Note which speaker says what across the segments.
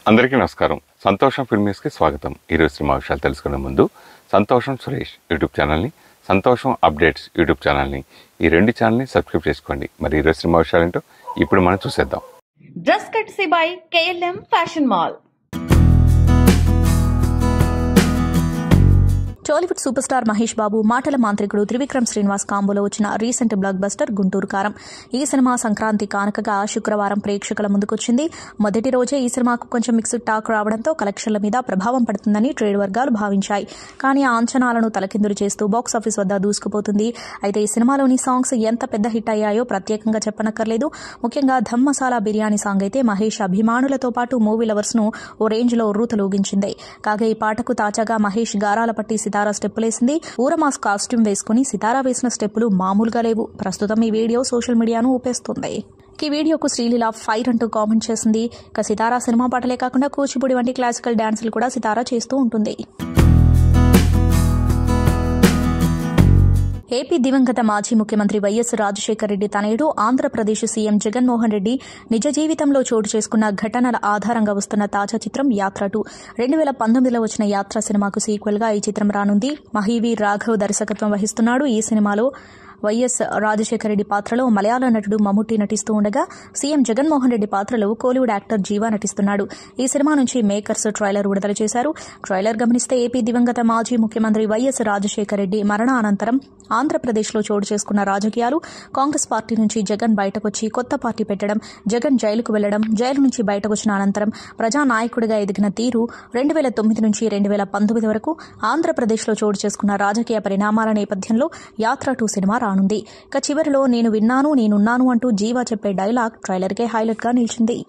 Speaker 1: అందరికీ నమస్కారం సంతోషం ఫిల్మీస్కి స్వాగతం ఈరోజు సినిమా విషయాలు తెలుసుకునే ముందు సంతోషం సురేష్ యూట్యూబ్ ఛానల్ని సంతోషం అప్డేట్స్ యూట్యూబ్ ఛానల్ని ఈ రెండు ఛానల్ని సబ్స్క్రైబ్ చేసుకోండి మరి ఈరోజు సినిమా విషయాలేంటో ఇప్పుడు మనం చూసేద్దాం
Speaker 2: dress courtesy by KLM fashion mall
Speaker 3: Tollywood super star Mahesh Babu మాటల మాంత్రికుడు త్రివిక్రమ్ శ్రీనివాస్ కాంబోలో వచ్చిన రీసెంట్ బ్లాక్ బస్టర్ గుంటూరు కారం ఈ సినిమా సంక్రాంతి కానుకగా శుక్రవారం ప్రేక్షకుల ముందుకొచ్చింది మొదటి రోజే ఈ సినిమాకు కొంచెం మిక్స్డ్ టాక్ రావడంతో కలెక్షన్ల మీద ప్రభావం పడుతుందని ట్రేడ్ వర్గాలు భావించాయి కానీ ఆ అంచనాలను తలకిందులు చేస్తూ బాక్సాఫీస్ వద్ద దూసుకుపోతుంది అయితే ఈ సినిమాలోని సాంగ్స్ ఎంత పెద్ద హిట్ అయ్యాయో ప్రత్యేకంగా చెప్పనక్కర్లేదు ముఖ్యంగా ధమ్ మసాలా బిర్యానీ సాంగ్ అయితే మహేష్ అభిమానులతో పాటు మూవీ లవర్స్ ను ఓ రేంజ్ లో ఉర్రూతలూగించింది కాగా ఈ పాటకు తాజాగా మహేష్ గారాల పట్టి సితారా స్టెప్పులేసింది ఊరమాస్ కాస్ట్యూమ్ వేసుకుని సితారా వేసిన స్టెప్పులు మామూలుగా లేవు ప్రస్తుతం ఈ వీడియో సోషల్ మీడియాను ఊపేస్తుంది ఈ వీడియోకు శ్రీలీల ఫైర్ అంటూ కామెంట్ చేసింది ఇక సితారా సినిమా పాటలే కాకుండా కూచిపూడి వంటి క్లాసికల్ డాన్సులు కూడా సితారా చేస్తూ ఉంటుంది ఏపీ దివంగత మాజీ ముఖ్యమంత్రి వైఎస్ రాజశేఖర రెడ్డి తనయుడు ఆంధ్రప్రదేశ్ సీఎం జగన్మోహన్ రెడ్డి నిజ జీవితంలో చోటు చేసుకున్న ఘటనల ఆధారంగా వస్తున్న తాజా చిత్రం యాత్ర టూ రెండు వేల పంతొమ్మిదిలో వచ్చిన యాత్ర సినిమాకు సీక్వెల్ గా ఈ చిత్రం రానుంది మహీవి రాఘవ్ దర్శకత్వం వహిస్తున్నాడు ఈ సినిమాలో వైఎస్ రాజశేఖర రెడ్డి పాత్రలో మలయాళ నటుడు మమ్ముట్టి నటిస్తూ ఉండగా సీఎం జగన్మోహన్ రెడ్డి పాత్రలో కోలీవుడ్ యాక్టర్ జీవా నటిస్తున్నాడు ఈ సినిమా నుంచి మేకర్స్ ట్రైలర్ విడుదల చేశారు ట్రైలర్ గమనిస్తే ఏపీ దివంగత మాజీ ముఖ్యమంత్రి వైఎస్ రాజశేఖర రెడ్డి మరణానంతరం ఆంధ్రప్రదేశ్లో చోటు చేసుకున్న రాజకీయాలు కాంగ్రెస్ పార్టీ నుంచి జగన్ బయటకొచ్చి కొత్త పార్టీ పెట్టడం జగన్ జైలుకు వెళ్లడం జైలు నుంచి బయటకొచ్చిన అనంతరం ప్రజానాయకుడిగా ఎదిగిన తీరు రెండు వేల తొమ్మిది నుంచి రెండు వేల పంతొమ్మిది వరకు ఆంధ్రప్రదేశ్లో చోటు చేసుకున్న రాజకీయ పరిణామాల నేపథ్యంలో యాత్ర టూ సినిమా రానుంది ఇక చివరిలో నేను విన్నాను నేనున్నాను అంటూ జీవా చెప్పే డైలాగ్ ట్రైలర్కే హైలైట్ గా నిలిచింది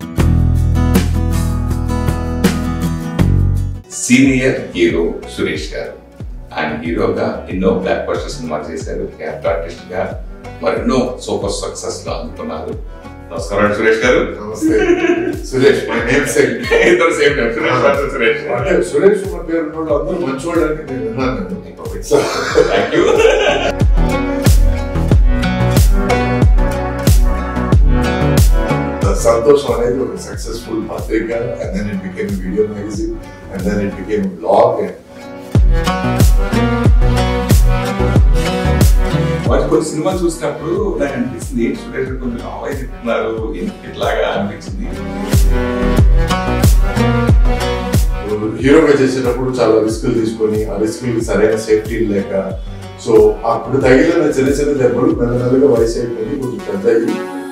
Speaker 4: సీనియర్ హీరో సురేష్ గారు ఆయన హీరోగా ఎన్నో బ్లాక్ బస్టర్ సినిమాలు చేశారు క్యారెక్టర్ ఆర్టిస్ట్ గా మరెన్నో సూపర్ సక్సెస్ లో అందుకున్నారు నమస్కారం సురేష్ గారు
Speaker 5: నమస్తే సురేష్ మై నేమ్ సేమ్
Speaker 4: ఇద్దరు same time Suresh versus Suresh
Speaker 5: అంటే సురేష్ కుమార్ పేరు ఉన్న వాళ్ళు అందరూ మంచివాళ్ళు అని నేను విన్నాను So,
Speaker 4: థ్యాంక్ యూ
Speaker 5: సంతోషం అనేది ఒక సక్సెస్ఫుల్ పత్రిక and then it became video magazine and then it became blog
Speaker 4: వాటి కొన్ని సినిమాలు చూసినప్పుడు నాకు అనిపిస్తుంది ఏంటి సురేష్ గారు కొంచెం లావై చెప్తున్నారు ఎందుకు ఇట్లాగా అనిపించింది
Speaker 5: హీరోగా చేసేటప్పుడు చాలా రిస్కులు తీసుకొని ఆ రిస్కులకి సరైన సేఫ్టీ లేక సో అప్పుడు తగిలిన చిన్న చిన్న దెబ్బలు మెల్లమెల్లగా వయసు అయిపోయి కొంచెం పెద్ద అయ్యి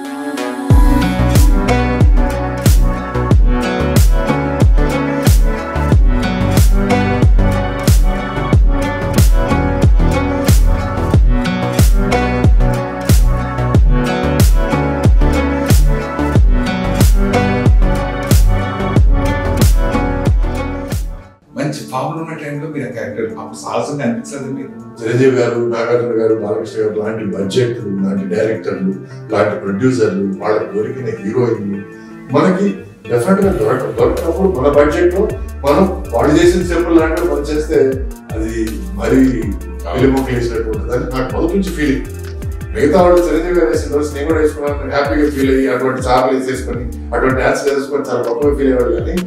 Speaker 4: మంచి ఫామ్ ఉన్న టైంలో మీరు ఆ క్యారెక్టర్ అప్పుడు సాహసంగా అనిపించదు మీకు
Speaker 5: చిరంజీవి గారు నాగార్జున గారు బాలకృష్ణ గారు లాంటి బడ్జెట్లు లాంటి డైరెక్టర్లు లాంటి ప్రొడ్యూసర్లు వాళ్ళ దొరికిన హీరోయిన్లు మనకి డెఫినెట్ గా దొరక దొరకనప్పుడు మన బడ్జెట్ లో మనం వాళ్ళు చేసిన సింపుల్ లాంటివి మనం చేస్తే అది మరీ వెలుముఖలు వేసినట్టు ఉంటుంది అని నాకు మొదటి నుంచి ఫీలింగ్ మిగతా వాళ్ళు చిరంజీవి గారు వేసిన రోజు నేను కూడా వేసుకున్నాను హ్యాపీగా ఫీల్ అయ్యి అటువంటి చార్లు వేసేసుకొని అటువంటి డాన్స్ వేసుకొని చాలా గొప్పగా ఫీల్ అయ్యేవాడు కానీ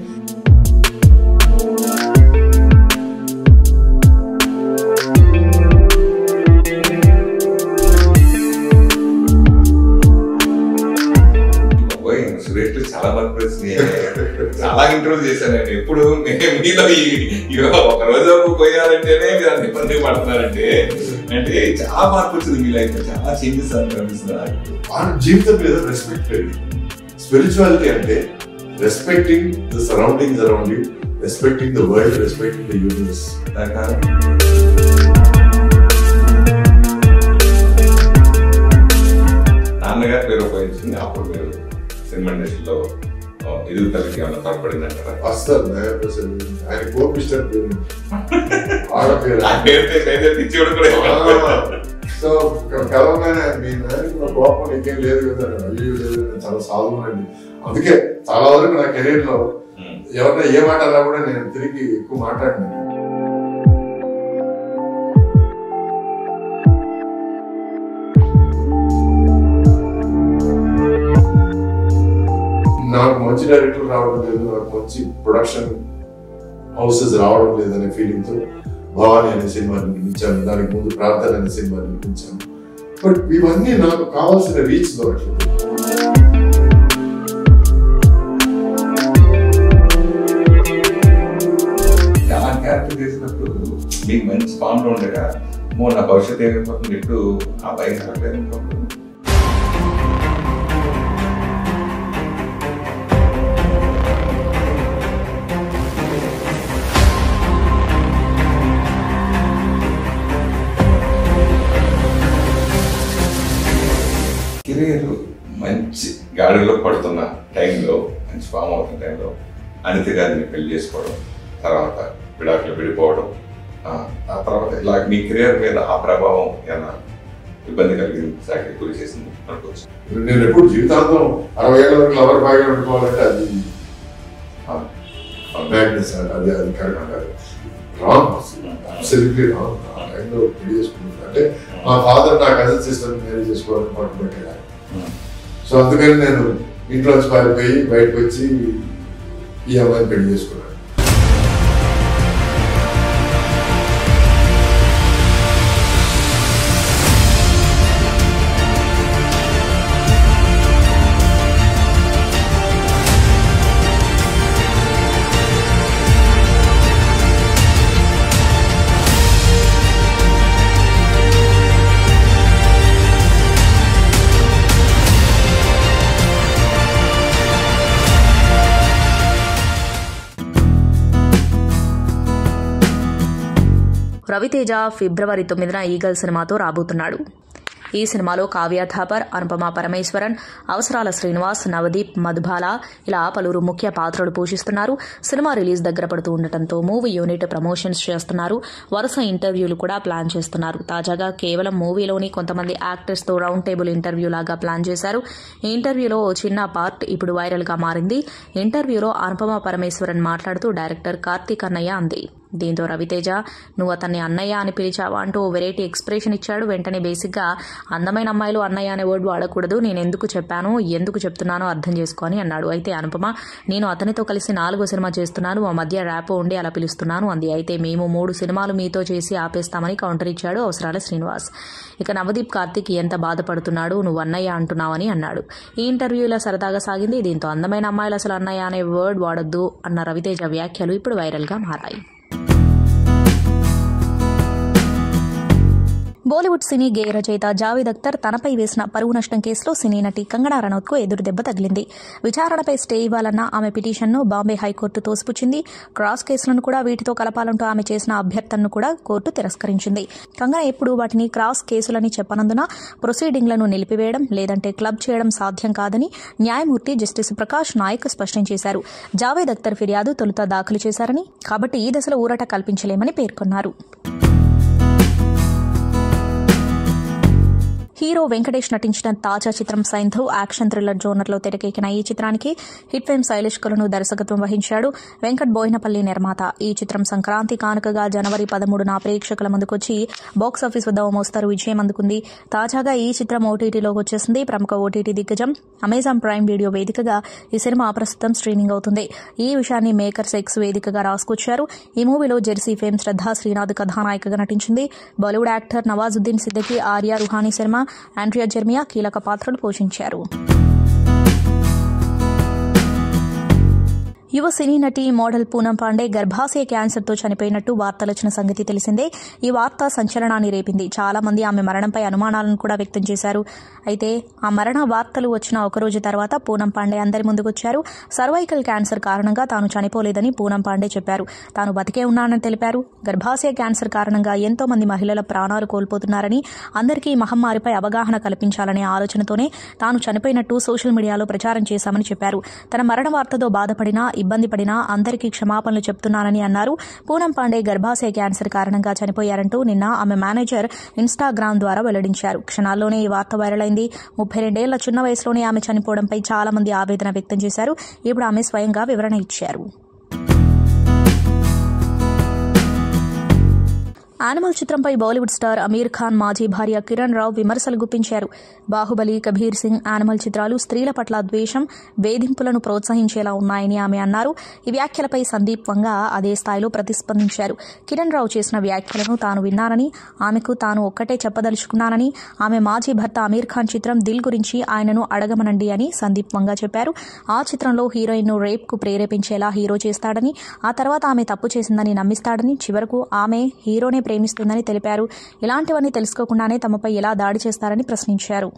Speaker 4: బాబోయ్, సురేష్ లో చాలా వర్క్ వచ్చినాయి చాలా ఇంటర్వ్యూ చేశాను నేను ఎప్పుడు మే- మీలో ఈ ఈ ఒక రోజు పోయారంటేనే మీరు అంత ఇబ్బంది పడుతున్నారంటే అంటే చాలా మార్పు వచ్చింది మీ లైఫ్ లో చాలా చేంజెస్ అనిపిస్తుంది
Speaker 5: మన జీవితం మీద రెస్పెక్ట్ పెరిగింది స్పిరిచువాలిటీ అంటే respecting the surroundings around you respecting the world respecting the universe
Speaker 4: నాన్నగారు పేరు ఉపయోగించింది అప్పుడు మీరు సినిమా ఇండస్ట్రీలో ఆ, ఎదుగుదలకి ఏమైనా తోడ్పడిందంటారా
Speaker 5: వస్తారు అసలు ఆయన కోపిస్తారు పేరు ఆడపేరు
Speaker 4: ఆ పేరుతో పేరు తెచ్చేవాడు కూడా ఇవ్వలేదు.
Speaker 5: సో కలవగానే మీ నాయనకి నా కోపం నీకేం లేదు కదా అయ్యో లేదు నేను చాలా సాధువునండి అందుకే చాలా వరకు నా కెరీర్ లో
Speaker 4: ఉమ్.
Speaker 5: ఎవరైనా ఏ మాట అన్నా కూడా నేను తిరిగి ఎక్కువ మాట్లాడినాను నాకు మంచి డైరెక్టర్ రావడం లేదు నాకు మంచి ప్రొడక్షన్ హౌసెస్ రావడం లేదనే ఫీలింగ్ తో భవానీ అనే సినిమా నిర్మించాను దానికి ముందు ప్రార్థన అనే సినిమా నిర్మించాను బట్ ఇవన్నీ నాకు కావాల్సిన రీచ్ దొరకలేదు
Speaker 4: ఆ క్యారెక్టర్ చేసినప్పుడు మీకు మంచి ఫామ్ లో ఉండగా మో నా భవిష్యత్తు ఏమైపోతుంది ఇప్పుడు ఆ భయం కలగలేదు కెరీర్ మంచి గాడిలో పడుతున్న టైంలో మంచి ఫామ్ అవుతున్న టైంలో అనిత గారిని పెళ్లి చేసుకోవడం తర్వాత విడాకులు విడిపోవడం ఆ ఆ తర్వాత ఇలా మీ కెరీర్ మీద ఆ ప్రభావం ఏమైనా ఇబ్బంది కలిగించాకి గురి చేసింది అనుకోవచ్చు
Speaker 5: నేను ఎప్పుడు జీవితాంతం అరవై ఏళ్ళ వరకు లవర్ బాగా పెట్టుకోవాలంటే అది
Speaker 4: ఆ, ఆ,
Speaker 5: మ్యాగ్నెస్ అది అది కరెక్ట్ కాదు రాంగ్ అబ్సల్యూట్లీ రాంగ్ ఆ టైంలో పెళ్లి చేసుకున్నాను అంటే మా ఫాదర్ నా కజిన్ సిస్టర్ మ్యారేజ్ చేసుకోవాలని పట్టు పెట్టాడు
Speaker 4: ఉమ్,
Speaker 5: సో అందుకని నేను ఇంట్లోంచి పారిపోయి బయటకు వచ్చి ఈ అమ్మాయిని పెళ్లి చేసుకున్నాను
Speaker 3: రవితేజ ఫిబ్రవరి తొమ్మిదిన ఈగల్ సినిమాతో రాబోతున్నాడు ఈ సినిమాలో కావ్య థాపర్ అనుపమ పరమేశ్వరన్ అవసరాల శ్రీనివాస్ నవదీప్ మధుబాల ఇలా పలువురు ముఖ్య పాత్రలు పోషిస్తున్నారు సినిమా రిలీజ్ దగ్గర పడుతూ ఉండటంతో మూవీ యూనిట్ ప్రమోషన్స్ చేస్తున్నారు వరుస ఇంటర్వ్యూలు కూడా ప్లాన్ చేస్తున్నారు తాజాగా కేవలం మూవీలోని కొంతమంది యాక్టర్స్ తో రౌండ్ టేబుల్ ఇంటర్వ్యూ లాగా ప్లాన్ చేశారు ఈ ఇంటర్వ్యూలో ఓ చిన్న పార్ట్ ఇప్పుడు వైరల్ గా మారింది ఇంటర్వ్యూలో అనుపమ పరమేశ్వరన్ మాట్లాడుతూ డైరెక్టర్ కార్తీక్ అన్నయ్య అంది దీంతో రవితేజ నువ్వు అతన్ని అన్నయ్య అని పిలిచావా అంటూ ఓ వెరైటీ ఎక్స్ప్రెషన్ ఇచ్చాడు వెంటనే బేసిక్గా అందమైన అమ్మాయిలు అన్నయ్య అనే వర్డ్ వాడకూడదు నేను ఎందుకు చెప్పాను ఎందుకు చెప్తున్నానో అర్థం చేసుకొని అన్నాడు అయితే అనుపమ నేను అతనితో కలిసి నాలుగో సినిమా చేస్తున్నాను మా మధ్య ర్యాప్ ఉండి అలా పిలుస్తున్నాను అంది అయితే మేము మూడు సినిమాలు మీతో చేసి ఆపేస్తామని కౌంటర్ ఇచ్చాడు అవసరాల శ్రీనివాస్ ఇక నవదీప్ కార్తిక్ ఎంత బాధపడుతున్నాడు నువ్వు అన్నయ్య అంటున్నావని అన్నాడు ఈ ఇంటర్వ్యూలో సరదాగా సాగింది దీంతో అందమైన అమ్మాయిలు అసలు అన్నయ్య అనే వర్డ్ వాడొద్దు అన్న రవితేజ వ్యాఖ్యలు ఇప్పుడు వైరల్గా మారాయి బాలీవుడ్ సినీ గేయ రచయిత జావేద్ అఖ్తర్ తనపై వేసిన పరువు నష్టం కేసులో సినీ నటి కంగనా రనౌత్కు ఎదురు దెబ్బ తగిలింది విచారణపై స్టే ఇవ్వాలన్న ఆమె పిటిషన్ను బాంబే హైకోర్టు తోసిపుచ్చింది క్రాస్ కేసులను కూడా వీటితో కలపాలంటూ ఆమె చేసిన అభ్యర్థనను కూడా కోర్టు తిరస్కరించింది కంగనా ఎప్పుడు వాటిని క్రాస్ కేసులని చెప్పనందున ప్రొసీడింగ్లను నిలిపివేయడం లేదంటే క్లబ్ చేయడం సాధ్యం కాదని న్యాయమూర్తి జస్టిస్ ప్రకాష్ నాయక్ స్పష్టం చేశారు జావేద్ అఖ్తర్ ఫిర్యాదు తొలుత దాఖలు చేశారని కాబట్టి ఈ దశలో ఊరట కల్పించలేమని పేర్కొన్నారు హీరో వెంకటేష్ నటించిన తాజా చిత్రం సైంధవ్ యాక్షన్ థ్రిల్లర్ జోనర్లో తెరకెక్కిన ఈ చిత్రానికి హిట్ ఫేమ్ శైలేష్ కొలను దర్శకత్వం వహించాడు వెంకట్ బోయినపల్లి నిర్మాత ఈ చిత్రం సంక్రాంతి కానుకగా జనవరి పదమూడున ప్రేక్షకుల ముందుకొచ్చి బాక్సాఫీస్ వద్ద ఓ మోస్తరు విజయం అందుకుంది తాజాగా ఈ చిత్రం ఓటీటీలోకి వచ్చేసింది ప్రముఖ ఓటీటీ దిగ్గజం అమెజాన్ ప్రైమ్ వీడియో వేదికగా ఈ సినిమా ప్రస్తుతం స్ట్రీమింగ్ అవుతుంది ఈ విషయాన్ని మేకర్స్ ఎక్స్ వేదికగా రాసుకొచ్చారు ఈ మూవీలో జెర్సీ ఫేమ్ శ్రద్ధా శ్రీనాథ్ కథానాయికగా నటించింది బాలీవుడ్ యాక్టర్ నవాజుద్దీన్ సిద్దికి ఆర్య రుహానీ శర్మ ఆండ్రియా జెర్మియా కీలక పాత్రలు పోషించారు యువ సినీ నటి మోడల్ పూనం పాండే గర్భాశయ క్యాన్సర్తో చనిపోయినట్టు వార్తలు వచ్చిన సంగతి తెలిసిందే ఈ వార్త సంచలనాన్ని రేపింది చాలా మంది ఆమె మరణంపై అనుమానాలను కూడా వ్యక్తం చేశారు అయితే ఆ మరణ వార్తలు వచ్చిన ఒకరోజు తర్వాత పూనం పాండే అందరి ముందుకొచ్చారు సర్వైకల్ క్యాన్సర్ కారణంగా తాను చనిపోలేదని పూనం పాండే చెప్పారు తాను బతికే ఉన్నానని తెలిపారు గర్భాశయ క్యాన్సర్ కారణంగా ఎంతో మంది మహిళల ప్రాణాలు కోల్పోతున్నారని అందరికీ ఈ మహమ్మారిపై అవగాహన కల్పించాలనే ఆలోచనతోనే తాను చనిపోయినట్టు సోషల్ మీడియాలో ప్రచారం చేశామని చెప్పారు తన మరణ వార్తతో బాధపడినా ఇబ్బంది పడినా అందరికీ క్షమాపణలు చెప్తున్నానని అన్నారు పూనం పాండే గర్భాశయ క్యాన్సర్ కారణంగా చనిపోయారంటూ నిన్న ఆమె మేనేజర్ ఇన్స్టాగ్రామ్ ద్వారా వెల్లడించారు క్షణాల్లోనే ఈ వార్త వైరల్ అయింది ముప్పై రెండేళ్ల చిన్న వయసులోనే ఆమె చనిపోవడంపై చాలా మంది ఆవేదన వ్యక్తం చేశారు ఇప్పుడు ఆమె స్వయంగా వివరణ ఇచ్చారు యానిమల్ చిత్రంపై బాలీవుడ్ స్టార్ అమీర్ ఖాన్ మాజీ భార్య కిరణ్ రావు విమర్శలు గుప్పించారు బాహుబలి కబీర్ సింగ్ యానిమల్ చిత్రాలు స్త్రీల పట్ల ద్వేషం వేధింపులను ప్రోత్సహించేలా ఉన్నాయని ఆమె అన్నారు ఈ వ్యాఖ్యలపై సందీప్ వంగ అదే స్థాయిలో ప్రతిస్పందించారు కిరణ్ రావు చేసిన వ్యాఖ్యలను తాను విన్నానని ఆమెకు తాను ఒక్కటే చెప్పదలుచుకున్నానని ఆమె మాజీ భర్త అమీర్ ఖాన్ చిత్రం దిల్ గురించి ఆయనను అడగమనండి అని సందీప్ వంగ చెప్పారు ఆ చిత్రంలో హీరోయిన్ను రేప్కు ప్రేరేపించేలా హీరో చేస్తాడని ఆ తర్వాత ఆమె తప్పు చేసిందని నమ్మిస్తాడని చివరకు ఆమె హీరోనే ప్రేమిస్తుందని తెలిపారు ఇలాంటివన్నీ తెలుసుకోకుండానే తమపై ఎలా దాడి చేస్తారని ప్రశ్నించారు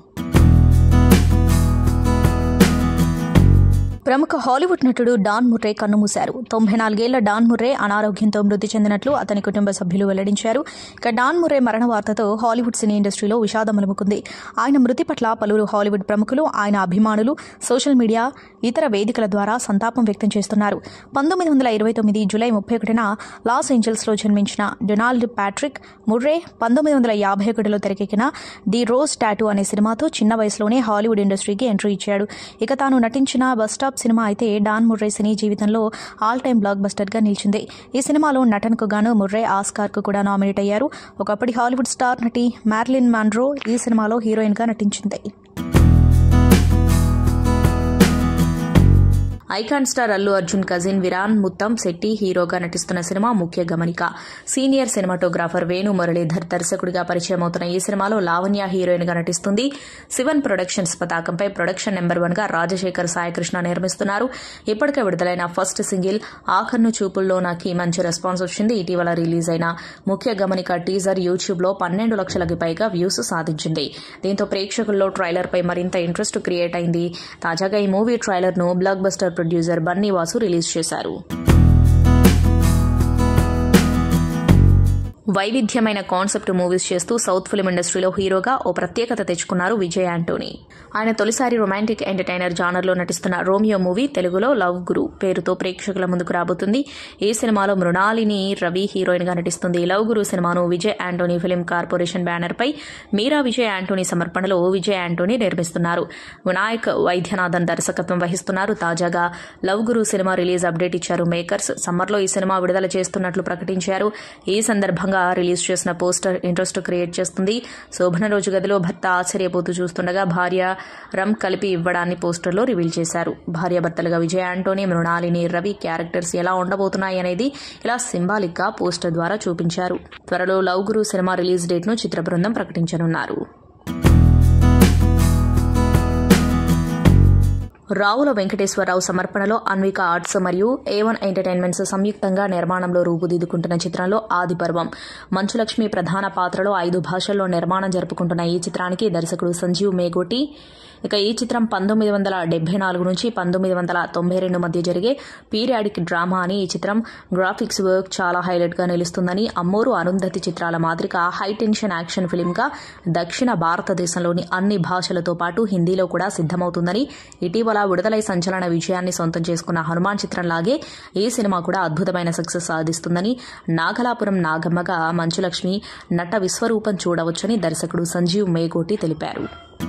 Speaker 3: ప్రముఖ హాలీవుడ్ నటుడు డాన్ ముర్రే కన్నుమూశారు తొంభై నాలుగేళ్ల డాన్ ముర్రే అనారోగ్యంతో మృతి చెందినట్లు అతని కుటుంబ సభ్యులు వెల్లడించారు ఇక డాన్ ముర్రే మరణ వార్తతో హాలీవుడ్ సినీ ఇండస్ట్రీలో విషాదం అలుముకుంది ఆయన మృతి పట్ల పలువురు హాలీవుడ్ ప్రముఖులు ఆయన అభిమానులు సోషల్ మీడియా ఇతర వేదికల ద్వారా సంతాపం వ్యక్తం చేస్తున్నారు పంతొమ్మిది వందల ఇరవై తొమ్మిది జూలై ముప్పై ఒకటిన లాస్ ఏంజల్స్లో జన్మించిన డొనాల్డ్ ప్యాట్రిక్ ముర్రే పంతొమ్మిది వందల యాభై ఒకటిలో తెరకెక్కిన ది రోజ్ టాటూ అనే సినిమాతో చిన్న వయసులోనే హాలీవుడ్ ఇండస్ట్రీకి ఎంట్రీ ఇచ్చాడు ఇక తాను నటించిన బస్ స్టాప్ సినిమా అయితే డాన్ ముర్రే సినీ జీవితంలో ఆల్ టైమ్ బ్లాక్ బస్టర్ గా నిలిచింది ఈ సినిమాలో నటనకు గాను ముర్రే ఆస్కార్ కు కూడా నామినేట్ అయ్యారు ఒకప్పటి హాలీవుడ్ స్టార్ నటి మ్యార్లిన్ మాన్రో ఈ సినిమాలో హీరోయిన్ గా నటించింది icon star Allu Arjun cousin Viraan Muttamshetty హీరోగా నటిస్తున్న సినిమా ముఖ్య గమనిక సీనియర్ సినిమాటోగ్రాఫర్ వేణు మురళీధర్ దర్శకుడిగా పరిచయం అవుతున్న ఈ సినిమాలో లావణ్య హీరోయిన్ గా నటిస్తుంది శివన్ ప్రొడక్షన్స్ పతాకంపై ప్రొడక్షన్ నెంబర్ వన్ గా రాజశేఖర్ సాయికృష్ణ నిర్మిస్తున్నారు ఇప్పటికే విడుదలైన ఫస్ట్ సింగిల్ ఆఖర్ను చూపుల్లో నాకు మంచి రెస్పాన్స్ వచ్చింది ఇటీవల రిలీజ్ అయిన ముఖ్య గమనిక టీజర్ యూట్యూబ్ లో పన్నెండు లక్షలకి పైగా వ్యూస్ సాధించింది దీంతో ప్రేక్షకుల్లో ట్రైలర్ పై మరింత ఇంట్రెస్ట్ క్రియేట్ అయింది తాజాగా ఈ మూవీ ట్రైలర్ ను blockbuster producer Bunny Vasu release చేశారు వైవిధ్యమైన కాన్సెప్ట్ మూవీస్ చేస్తూ సౌత్ ఫిల్మ్ ఇండస్ట్రీలో హీరోగా ఓ ప్రత్యేకత తెచ్చుకున్నారు విజయ్ యాంటోనీ ఆయన తొలిసారి రొమాంటిక్ ఎంటర్టైనర్ జానర్లో నటిస్తున్న రోమియో మూవీ తెలుగులో లవ్ గురు పేరుతో ప్రేక్షకుల ముందుకు రాబోతుంది ఈ సినిమాలో మృణాలిని రవి హీరోయిన్ గా నటిస్తుంది లవ్ గురు సినిమాను Vijay Antony film corporation banner పై మీరా విజయ్ యాంటోనీ సమర్పణలో విజయ్ యాంటోనీ నిర్మిస్తున్నారు వినాయక్ వైద్యనాథన్ దర్శకత్వం వహిస్తున్నారు తాజాగా లవ్ గురు సినిమా రిలీజ్ అప్డేట్ ఇచ్చారు మేకర్స్ సమ్మర్లో ఈ సినిమా విడుదల చేస్తున్నట్లు ప్రకటించారు ఈ సందర్భంగా రిలీజ్ చేసిన పోస్టర్ ఇంట్రెస్ట్ క్రియేట్ చేస్తుంది శోభన రోజు గదిలో భర్త ఆశ్చర్యపోతూ చూస్తుండగా భార్య రమ్ కలిపి ఇవ్వడాన్ని పోస్టర్లో రివీల్ చేశారు భార్యాభర్తలుగా విజయ్ ఆంటోనీ మృణాలిని రవి క్యారెక్టర్స్ ఎలా ఉండబోతున్నాయి అనేది ఇలా సింబాలిక్ గా పోస్టర్ ద్వారా చూపించారు త్వరలో లవ్ గురు సినిమా రిలీజ్ డేట్ ను చిత్ర బృందం ప్రకటించనున్నారు రావుల వెంకటేశ్వరరావు సమర్పణలో అన్విక ఆర్ట్స్ మరియు ఏవన్ ఎంటర్టైన్మెంట్స్ సంయుక్తంగా నిర్మాణంలో రూపుదిద్దుకుంటున్న చిత్రంలో ఆది పర్వం మంచులక్ష్మి ప్రధాన పాత్రలో ఐదు భాషల్లో నిర్మాణం జరుపుకుంటున్న ఈ చిత్రానికి దర్శకుడు సంజీవ్ మేగోటి ఇక ఈ చిత్రం పంతొమ్మిది వందల డెబ్బై నాలుగు నుంచి పంతొమ్మిది వందల తొంభై రెండు మధ్య జరిగే పీరియాడిక్ డ్రామా అని ఈ చిత్రం గ్రాఫిక్స్ వర్క్ చాలా హైలైట్ గా నిలుస్తుందని అమ్మోరు అరుంధతి చిత్రాల మాదిరిగా హై టెన్షన్ యాక్షన్ ఫిల్మ్ గా దక్షిణ భారతదేశంలోని అన్ని భాషలతో పాటు హిందీలో కూడా సిద్దమవుతుందని ఇటీవల విడుదలై సంచలన విజయాన్ని సొంతం చేసుకున్న హనుమాన్ చిత్రంలాగే ఈ సినిమా కూడా అద్భుతమైన సక్సెస్ సాధిస్తుందని నాగలాపురం నాగమ్మగా మంచులక్ష్మి నట విశ్వరూపం చూడవచ్చని దర్శకుడు సంజీవ్ మేగోటి తెలిపారు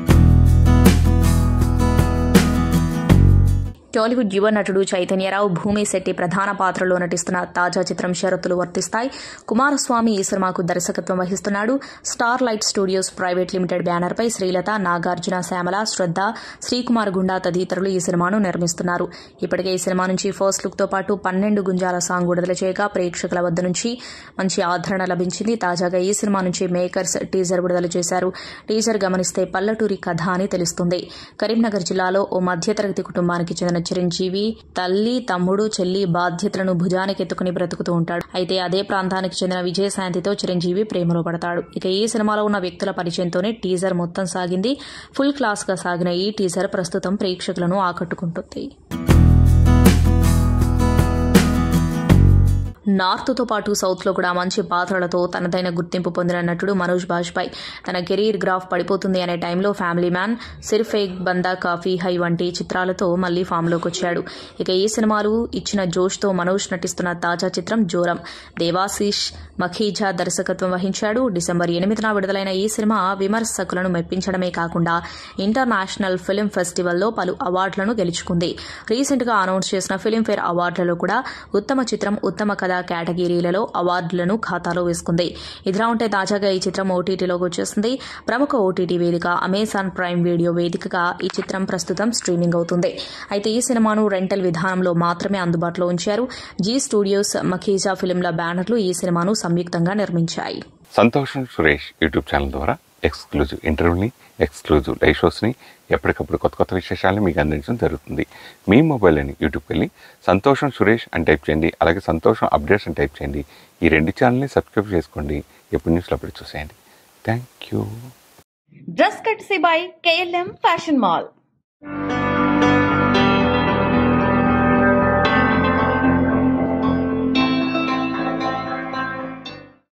Speaker 3: టాలీవుడ్ యువ నటుడు చైతన్యరావు భూమి శెట్టి ప్రధాన పాత్రలో నటిస్తున్న తాజా చిత్రం షరతులు వర్తిస్తాయి కుమారస్వామి ఈ సినిమాకు దర్శకత్వం వహిస్తున్నాడు star light studios private limited బ్యానర్పై శ్రీలత నాగార్జున శ్యామల శ్రద్ధ శ్రీకుమార్ గుండా తదితరులు ఈ సినిమాను నిర్మిస్తున్నారు ఇప్పటికే ఈ సినిమా నుంచి ఫస్ట్ లుక్ తో పాటు పన్నెండు గుంజాల సాంగ్ విడుదల చేయగా ప్రేక్షకుల వద్ద నుంచి మంచి ఆదరణ లభించింది తాజాగా ఈ సినిమా నుంచి మేకర్స్ టీజర్ విడుదల చేశారు టీజర్ గమనిస్తే పల్లెటూరి కథ అని తెలుస్తుంది కరీంనగర్ జిల్లాలో ఓ మధ్యతరగతి కుటుంబానికి చెందిన చిరంజీవి తల్లి తమ్ముడు చెల్లి బాధ్యతలను భుజానికి ఎత్తుకుని బ్రతుకుతూ ఉంటాడు అయితే అదే ప్రాంతానికి చెందిన విజయశాంతితో చిరంజీవి ప్రేమలో పడతాడు ఇక ఈ సినిమాలో ఉన్న వ్యక్తుల పరిచయంతోనే టీజర్ మొత్తం సాగింది ఫుల్ క్లాస్ గా సాగిన ఈ టీజర్ ప్రస్తుతం ప్రేక్షకులను ఆకట్టుకుంటుంది నార్త్తో పాటు సౌత్లో కూడా మంచి పాత్రలతో తనదైన గుర్తింపు పొందిన నటుడు మనోజ్ బాజ్పాయ్ తన కెరీర్ గ్రాఫ్ పడిపోతుంది అనే టైంలో ఫ్యామిలీ మ్యాన్ సిర్ఫ్ ఎగ్ బందా కాఫీ హై వంటి చిత్రాలతో మళ్లీ ఫామ్లోకి వచ్చాడు ఇక ఈ సినిమాలు ఇచ్చిన జోష్తో మనోజ్ నటిస్తున్న తాజా చిత్రం జోరం దేవాశీష్ మఖీజా దర్శకత్వం వహించాడు డిసెంబర్ ఎనిమిదిన విడుదలైన ఈ సినిమా విమర్శకులను మెప్పించడమే కాకుండా ఇంటర్నేషనల్ ఫిల్మ్ ఫెస్టివల్లో పలు అవార్డులను గెలుచుకుంది రీసెంట్ గా అనౌన్స్ చేసిన ఫిల్మ్ఫేర్ అవార్డులలో కూడా ఉత్తమ చిత్రం ఉత్తమ కథ సరిపడా కేటగిరీలలో అవార్డులను ఖాతాలో వేసుకుంది ఇదిలా ఉంటే తాజాగా ఈ చిత్రం ఓటీటీలోకి వచ్చేసింది ప్రముఖ ఓటీటీ వేదిక అమెజాన్ ప్రైమ్ వీడియో వేదికగా ఈ చిత్రం ప్రస్తుతం స్ట్రీమింగ్ అవుతుంది అయితే ఈ సినిమాను రెంటల్ విధానంలో మాత్రమే అందుబాటులో ఉంచారు జీ స్టూడియోస్ మఖీజా ఫిల్మ్ల బ్యానర్లు ఈ సినిమాను సంయుక్తంగా నిర్మించాయి
Speaker 1: సంతోషం సురేష్ యూట్యూబ్ ఛానల్ ద్వారా ఎక్స్క్లూజివ్ ఇంటర్వ్యూని ఎక్స్క్లూజివ్ లైవ్ షోస్ని ఎప్పటికప్పుడు కొత్త కొత్త విశేషాలను మీకు అందించడం జరుగుతుంది మీ మొబైల్ని యూట్యూబ్కి వెళ్ళి సంతోషం సురేష్ అని టైప్ చేయండి అలాగే సంతోషం అప్డేట్స్ అని టైప్ చేయండి ఈ రెండు ఛానల్ని సబ్స్క్రైబ్ చేసుకోండి ఎప్పుడు న్యూస్లో అప్పుడు చూసేయండి thank you
Speaker 2: dress courtesy by KLM fashion mall